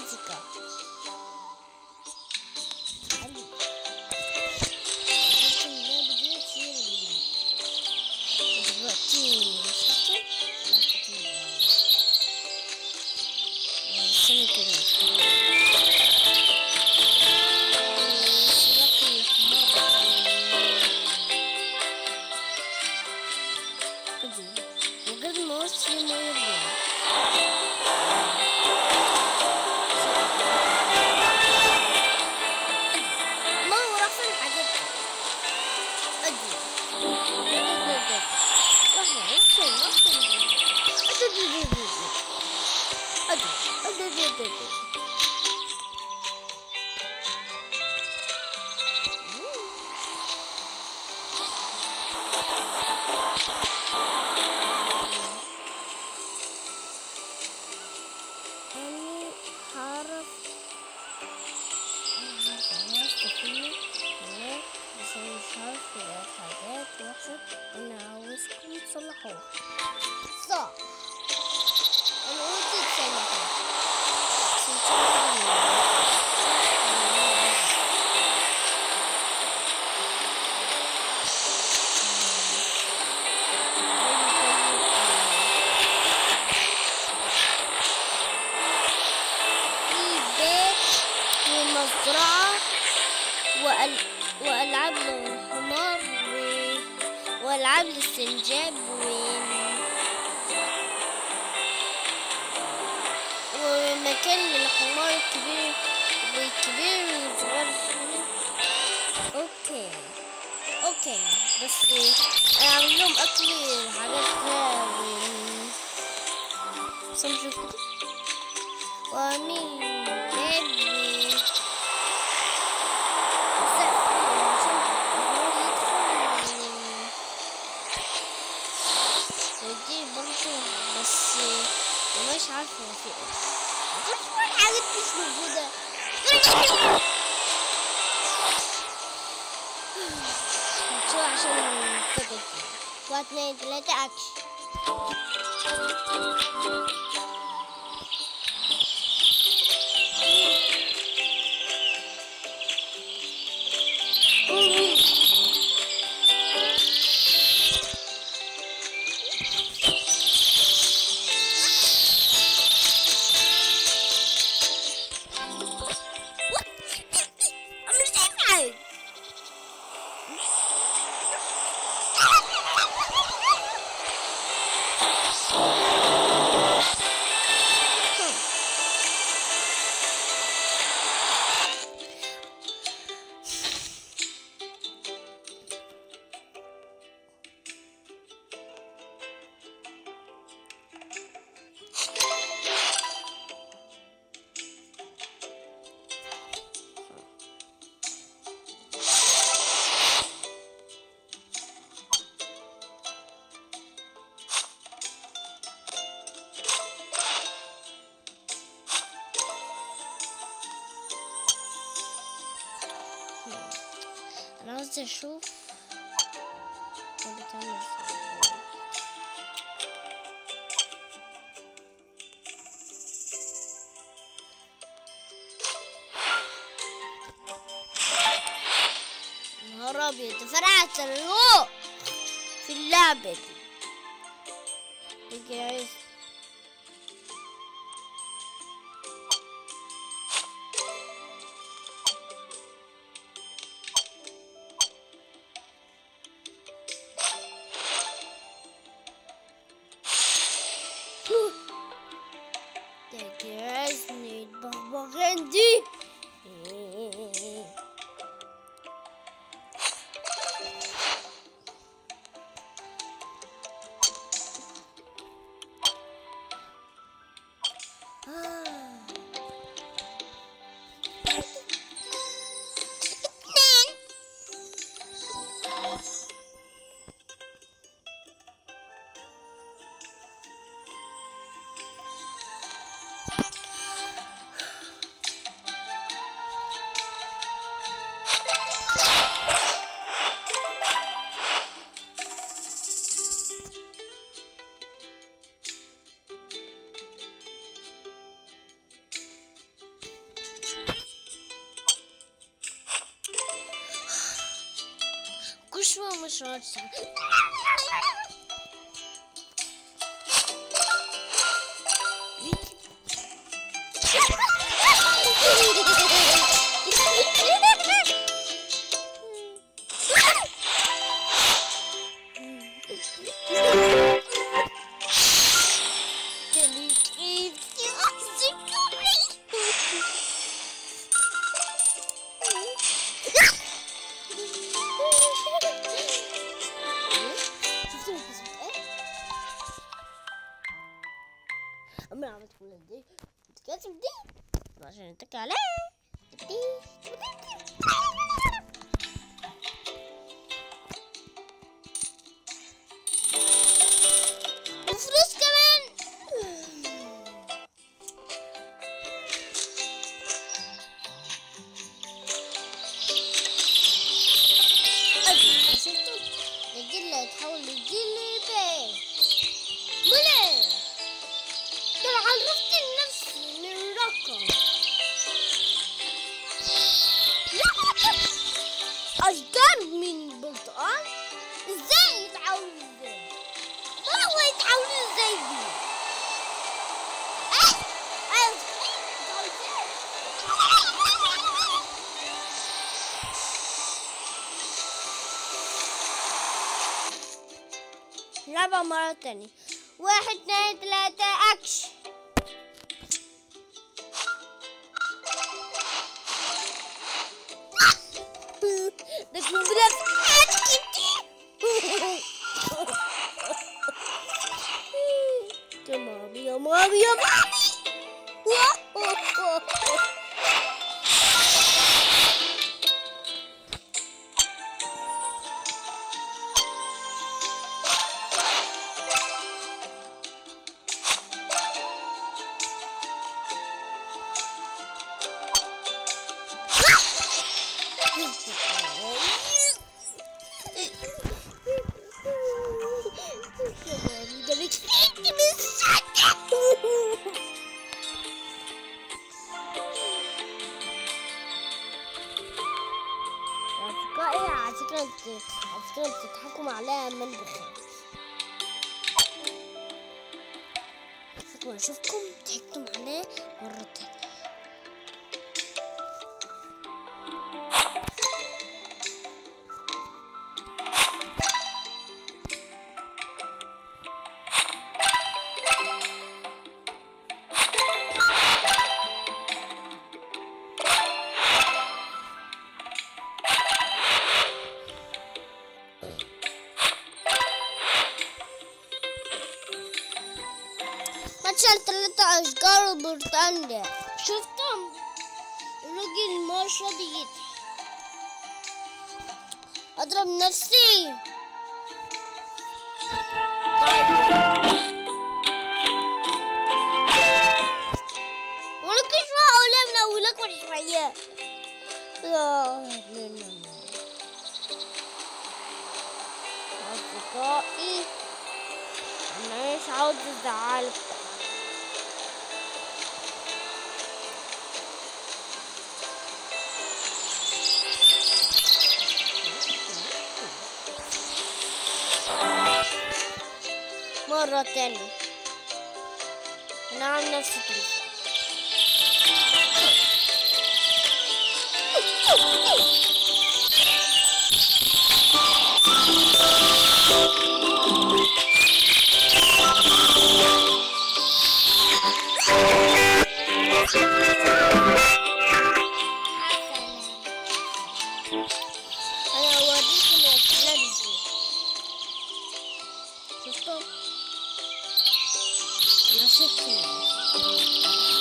مزيكا حلو ممكن اللعبة دي تصير دلوقتي شفتوا؟ لا كتير يعني استنى كده سباق الحمار ادي وقبل ما اوصل في ما يرجع ما هو راح فين حاجات ادي ادي ادي لحظة وصل وصل ادي ادي ادي ادي ادي ادي ادي أنا هعرف خلاص تفهمي هناك بس أنا مش عارف في حاجات وحشة أنا عاوزكم تصلحوها صح أنا قلت تصلحوها عشان تصلحوها. في بيت ومزرعة وأل... وألعاب للحمار و... وألعاب للسنجاب و... ومكان للحمار الكبير والكبير والصغير اوكي اوكي بس انا اعمل لهم اكل حاجات كده و... بس أنا شوف كده ومين بيبي سقف عشان الهواء يدخل ودي برضه بس مش عارفة هو في ايه كل حاجات مش موجودة شو عشان تقعد واحد اثنين ثلاثة أكشن انا عاوز اشوف هو بتعمل ازاي نهار ابيض فرعت الروح في اللعبة دي يجي عايز تجهزني البغبغان دي وش هو مشروع السعادة أما عم تقول دي كاتب دي عشان نتك عليه دي وفلوس كمان أجل شفتوا الجلة تحول لجلبة ملي ده أنا عرفت لنفسي من الرقم أشجار من برتقال ازاي يتعاونوا ازاي؟ ما هو يتعاونوا ازاي دي؟ اه ايوه لعبة مرة تانية واحد اتنين تلاتة أكش ده قنبلة يا مامي يا مامي يا مامي يا مامي ده بتفيدني من الشقة أصدقائي على فكرة انت على فكرة انت بتضحكوا عليا من بخير فكرة أشوفكم ضحكتم عليه مرة تانية ما تشال ثلاثة أشجار وبرتقال ده شفتم الراجل مش راضي يضحك أضرب نفسي ولك شوية أولى من أولك ولا شوية لا لا لا لا أصدقائي أنا مش عاوز أزعلكم مرة تانية أنا عن نفسي تليفون أنا أوريكم الأفلام دي شفتوا؟ نفس الكلام